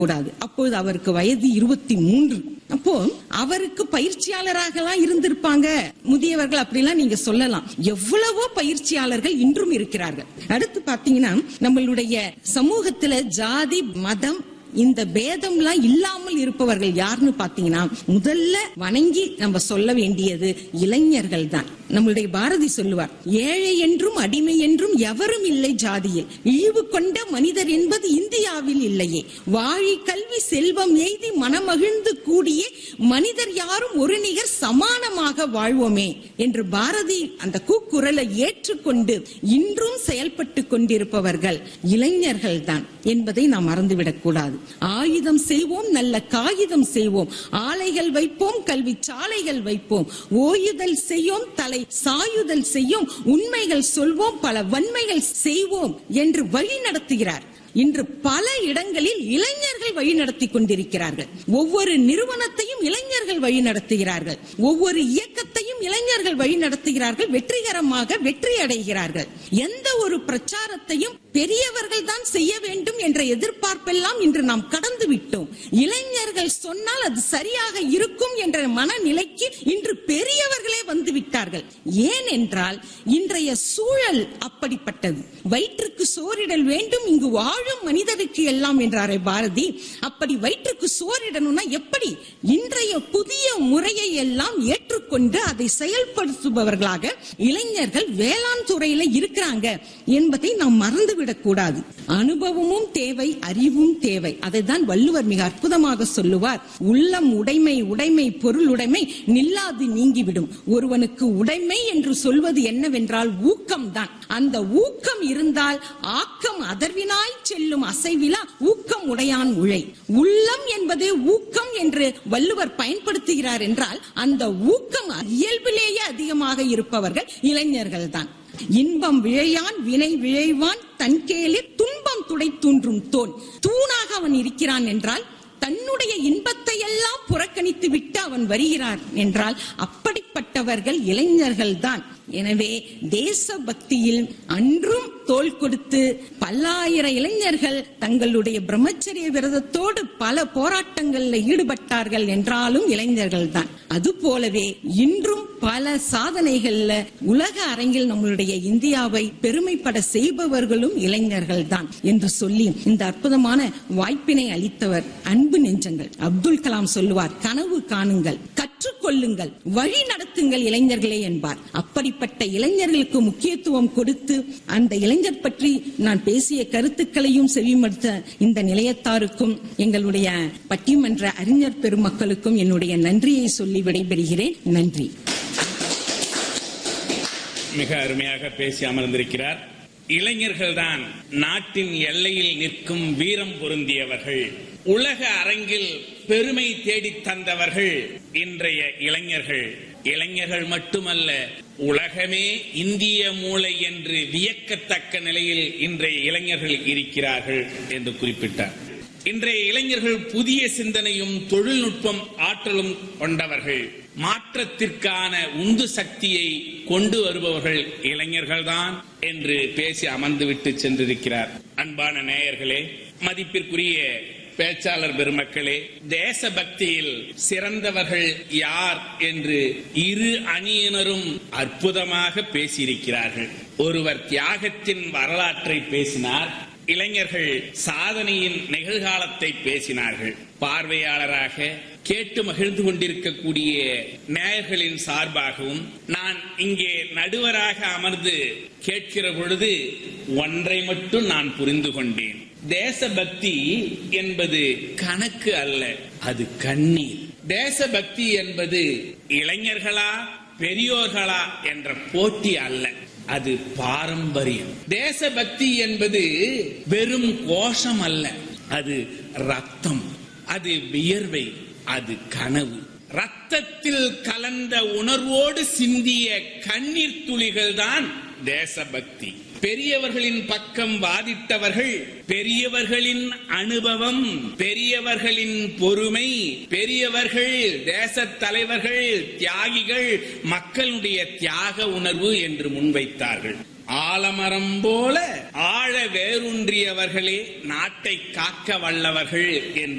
கூடாது அப்பொழுது அவருக்கு வயது இருபத்தி மூன்று அப்போ அவருக்கு பயிற்சியாளராகலாம் இருந்திருப்பாங்க முதியவர்கள் அப்படிலாம் நீங்க சொல்லலாம் எவ்வளவோ பயிற்சியாளர்கள் இன்றும் இருக்கிறார்கள் அடுத்து பாத்தீங்கன்னா நம்மளுடைய சமூகத்துல ஜாதி மதம் இந்த பேதம்லாம் இல்லாமல் இருப்பவர்கள் யாருன்னு பாத்தீங்கன்னா முதல்ல வணங்கி நம்ம சொல்ல வேண்டியது இளைஞர்கள் தான் நம்மளுடைய பாரதி சொல்லுவார் ஏழை என்றும் அடிமை என்றும் எவரும் இல்லை ஜாதியில் இழிவு கொண்ட மனிதர் என்பது இந்தியாவில் இல்லையே வாழி கல்வி செல்வம் எய்தி மனமகிழ்ந்து கூடிய மனிதர் யாரும் ஒரு நிகர் சமானமாக வாழ்வோமே என்று பாரதி அந்த கூக்குரலை ஏற்றுக்கொண்டு இன்றும் செயல்பட்டு கொண்டிருப்பவர்கள் இளைஞர்கள் தான் என்பதை நாம் மறந்துவிடக் கூடாது ஆயுதம் செய்வோம் நல்ல காகிதம் செய்வோம் ஆலைகள் வைப்போம் கல்வி சாலைகள் வைப்போம் ஓயுதல் செய்யோம் தலை சாயுதல் செய்யோம் உண்மைகள் சொல்வோம் பல வன்மைகள் செய்வோம் என்று வழி நடத்துகிறார் இன்று பல இடங்களில் இளைஞர்கள் வழி நடத்தி கொண்டிருக்கிறார்கள் ஒவ்வொரு நிறுவனத்தையும் இளைஞர்கள் வழி நடத்துகிறார்கள் ஒவ்வொரு இயக்கத்தையும் இளைஞர்கள் வழி நடத்துகிறார்கள் வெற்றிகரமாக வெற்றி அடைகிறார்கள் எந்த ஒரு பிரச்சாரத்தையும் பெரியவர்கள் தான் செய்ய வேண்டும் என்ற எதிர்பார்ப்பெல்லாம் இன்று நாம் கடந்து விட்டோம் இளைஞர்கள் சொன்னால் அது சரியாக இருக்கும் என்ற மனநிலைக்கு இன்று பெரியவர்களே வந்து விட்டார்கள் ஏன் என்றால் இன்றைய சூழல் அப்படிப்பட்டது வயிற்றுக்கு சோறிடல் வேண்டும் இங்கு வாழும் மனிதருக்கு எல்லாம் என்றாரே பாரதி அப்படி வயிற்றுக்கு சோறிடணும்னா எப்படி இன்றைய புதிய முறையை எல்லாம் ஏற்றுக்கொண்டு அதை செயல்படுத்துபவர்களாக இளைஞர்கள் வேளாண் துறையில இருக்கிறாங்க என்பதை நாம் மறந்துவிடக் கூடாது அனுபவமும் தேவை அறிவும் தேவை அதை தான் வள்ளுவர் மிக அற்புதமாக சொல்லுவார் உள்ளம் உடைமை உடைமை பொருள் உடைமை நில்லாது நீங்கிவிடும் ஒருவனுக்கு உடைமை என்று சொல்வது என்னவென்றால் ஊக்கம் தான் அந்த ஊக்கம் இருந்தால் ஆக்கம் அதர்வினாய் செல்லும் அசைவிலா ஊக்கம் உடையான் உழை உள்ளம் என்பது ஊக்கம் என்று வள்ளுவர் பயன்படுத்துகிறார் என்றால் அந்த ஊக்கம் இயல்பிலேயே அதிகமாக இருப்பவர்கள் இளைஞர்கள் தான் இன்பம் விழையான் வினை விழைவான் தன்கேலில் துன்பம் துடை தூன்றும் தோன் தூணாக அவன் இருக்கிறான் என்றால் தன்னுடைய இன்பத்தை எல்லாம் புறக்கணித்து விட்டு அவன் வருகிறான் என்றால் அப்படிப்பட்டவர்கள் இளைஞர்கள் தான் எனவே தேச பக்தியில் அன்றும் தோல் கொடுத்து பல்லாயிரம் இளைஞர்கள் தங்களுடைய பிரம்மச்சரிய விரதத்தோடு பல போராட்டங்கள்ல ஈடுபட்டார்கள் என்றாலும் இளைஞர்கள் தான் அது போலவே இன்றும் பல சாதனைகள்ல உலக அரங்கில் நம்மளுடைய இந்தியாவை பெருமைப்பட செய்பவர்களும் இளைஞர்கள் தான் என்று சொல்லி இந்த அற்புதமான வாய்ப்பினை அளித்தவர் அன்பு நெஞ்சங்கள் அப்துல் கலாம் சொல்லுவார் கனவு காணுங்கள் கற்றுக்கொள்ளுங்கள் வழி நடத்துங்கள் இளைஞர்களே என்பார் அப்படிப்பட்ட இளைஞர்களுக்கு முக்கியத்துவம் கொடுத்து அந்த இளைஞர் பற்றி நான் பேசிய கருத்துக்களையும் செவிமடுத்த இந்த நிலையத்தாருக்கும் எங்களுடைய பட்டிமன்ற அறிஞர் பெருமக்களுக்கும் என்னுடைய நன்றியை சொல்லி விடைபெறுகிறேன் நன்றி மிக அருமையாக பேசி அமர்ந்திருக்கிறார் இளைஞர்கள் தான் நாட்டின் எல்லையில் நிற்கும் வீரம் பொருந்தியவர்கள் உலக அரங்கில் பெருமை தேடித் தந்தவர்கள் இன்றைய இளைஞர்கள் இளைஞர்கள் மட்டுமல்ல உலகமே இந்திய மூளை என்று வியக்கத்தக்க நிலையில் இன்றைய இளைஞர்கள் இருக்கிறார்கள் என்று குறிப்பிட்டார் இன்றைய இளைஞர்கள் புதிய சிந்தனையும் தொழில்நுட்பம் ஆற்றலும் கொண்டவர்கள் மாற்றத்திற்கான உந்து சக்தியை கொண்டு வருபவர்கள் இளைஞர்கள்தான் என்று பேசி அமர்ந்துவிட்டு சென்றிருக்கிறார் அன்பான நேயர்களே மதிப்பிற்குரிய பேச்சாளர் பெருமக்களே தேசபக்தியில் சிறந்தவர்கள் யார் என்று இரு அணியினரும் அற்புதமாக பேசியிருக்கிறார்கள் ஒருவர் தியாகத்தின் வரலாற்றை பேசினார் இளைஞர்கள் சாதனையின் நிகழ்காலத்தை பேசினார்கள் பார்வையாளராக கேட்டு மகிழ்ந்து கொண்டிருக்கக்கூடிய நேயர்களின் சார்பாகவும் நான் இங்கே நடுவராக அமர்ந்து கேட்கிற பொழுது ஒன்றை மட்டும் நான் புரிந்து கொண்டேன் தேசபக்தி என்பது கணக்கு அல்ல அது கண்ணீர் தேசபக்தி என்பது இளைஞர்களா பெரியோர்களா என்ற போட்டி அல்ல அது பாரம்பரியம் தேசபக்தி என்பது வெறும் கோஷம் அல்ல அது ரத்தம் அது வியர்வை அது கனவு ரத்தத்தில் கலந்த உணர்வோடு சிந்திய கண்ணீர் துளிகள் தான் தேசபக்தி பெரியவர்களின் பக்கம் வாதிட்டவர்கள் பெரியவர்களின் அனுபவம் பெரியவர்களின் பொறுமை பெரியவர்கள் தேச தலைவர்கள் தியாகிகள் மக்களுடைய தியாக உணர்வு என்று முன்வைத்தார்கள் ஆலமரம் போல ஆழ வேரூன்றியவர்களே நாட்டை காக்க வல்லவர்கள் என்று